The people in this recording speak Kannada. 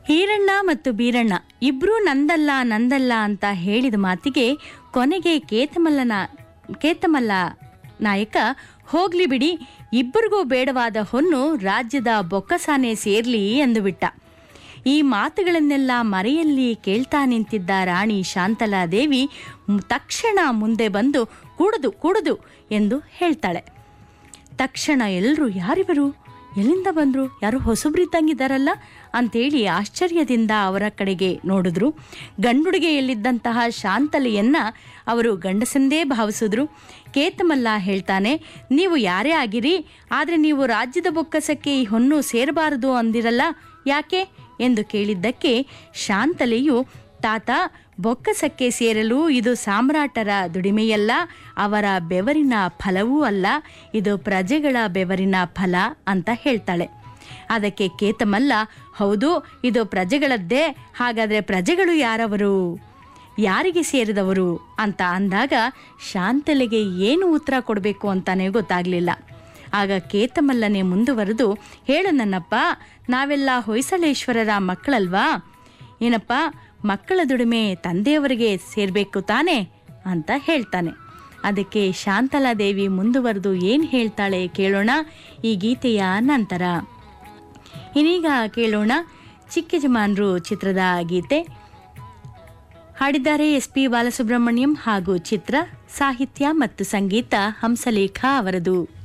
ಈರಣ್ಣ ಮತ್ತು ಬೀರಣ್ಣ ಇಬ್ರೂ ನಂದಲ್ಲ ನಂದಲ್ಲ ಅಂತ ಹೇಳಿದ ಮಾತಿಗೆ ಕೊನೆಗೆ ಕೇತಮಲ್ಲನ ಕೇತಮಲ್ಲ ನಾಯಕ ಹೋಗ್ಲಿ ಬಿಡಿ ಇಬ್ಬರಿಗೂ ಬೇಡವಾದ ಹೊನ್ನು ರಾಜ್ಯದ ಬೊಕ್ಕಸಾನೆ ಸೇರ್ಲಿ ಎಂದುಬಿಟ್ಟ ಈ ಮಾತುಗಳನ್ನೆಲ್ಲ ಮರೆಯಲ್ಲಿ ಕೇಳ್ತಾ ನಿಂತಿದ್ದ ರಾಣಿ ಶಾಂತಲಾದೇವಿ ಮ್- ತಕ್ಷಣ ಮುಂದೆ ಬಂದು ಕೂಡುದು ಕೂಡುದು ಎಂದು ಹೇಳ್ತಾಳೆ ತಕ್ಷಣ ಎಲ್ಲರೂ ಯಾರಿವರು ಎಲ್ಲಿಂದ ಬಂದರು ಯಾರು ಹೊಸಬ್ರಿದ್ದಂಗಿದ್ದಾರಲ್ಲ ಅಂತೇಳಿ ಆಶ್ಚರ್ಯದಿಂದ ಅವರ ಕಡೆಗೆ ನೋಡಿದ್ರು ಗಂಡುಡಿಗೆಯಲ್ಲಿದ್ದಂತಹ ಶಾಂತಲೆಯನ್ನ ಅವರು ಗಂಡಸಂದೇ ಭಾವಿಸಿದ್ರು ಕೇತಮಲ್ಲ ಹೇಳ್ತಾನೆ ನೀವು ಯಾರೇ ಆಗಿರಿ ಆದರೆ ನೀವು ರಾಜ್ಯದ ಬೊಕ್ಕಸಕ್ಕೆ ಈ ಹೊನ್ನು ಸೇರಬಾರದು ಅಂದಿರಲ್ಲ ಯಾಕೆ ಎಂದು ಕೇಳಿದ್ದಕ್ಕೆ ಶಾಂತಲೆಯು ತಾತ ಬೊಕ್ಕಸಕ್ಕೆ ಸೇರಲು ಇದು ಸಾಮ್ರಾಟರ ದುಡಿಮೆಯಲ್ಲ ಅವರ ಬೆವರಿನ ಫಲವೂ ಅಲ್ಲ ಇದು ಪ್ರಜೆಗಳ ಬೆವರಿನ ಫಲ ಅಂತ ಹೇಳ್ತಾಳೆ ಅದಕ್ಕೆ ಕೇತಮಲ್ಲ ಹೌದು ಇದು ಪ್ರಜೆಗಳದ್ದೇ ಹಾಗಾದ್ರೆ ಪ್ರಜೆಗಳು ಯಾರವರು ಯಾರಿಗೆ ಸೇರಿದವರು ಅಂತ ಅಂದಾಗ ಶಾಂತಲೆಗೆ ಏನು ಉತ್ತರ ಕೊಡಬೇಕು ಅಂತಾನೆ ಗೊತ್ತಾಗ್ಲಿಲ್ಲ ಆಗ ಕೇತಮಲ್ಲನೆ ಮುಂದುವರೆದು ಹೇಳು ನನ್ನಪ್ಪ ನಾವೆಲ್ಲ ಹೊಯ್ಸಳೇಶ್ವರರ ಮಕ್ಕಳಲ್ವಾ ಏನಪ್ಪ ಮಕ್ಕಳ ದುಡಿಮೆ ತಂದೆಯವರಿಗೆ ಸೇರಬೇಕು ತಾನೇ ಅಂತ ಹೇಳ್ತಾನೆ ಅದಕ್ಕೆ ಶಾಂತಲಾದೇವಿ ಮುಂದುವರೆದು ಏನು ಹೇಳ್ತಾಳೆ ಕೇಳೋಣ ಈ ಗೀತೆಯ ನಂತರ ಇನ್ನೀಗ ಕೇಳೋಣ ಚಿಕ್ಕ ಯಜಮಾನ್ರು ಚಿತ್ರದ ಗೀತೆ ಹಾಡಿದ್ದಾರೆ ಎಸ್ ಪಿ ಬಾಲಸುಬ್ರಹ್ಮಣ್ಯಂ ಹಾಗೂ ಚಿತ್ರ ಸಾಹಿತ್ಯ ಮತ್ತು ಸಂಗೀತ ಹಂಸಲೇಖ ಅವರದು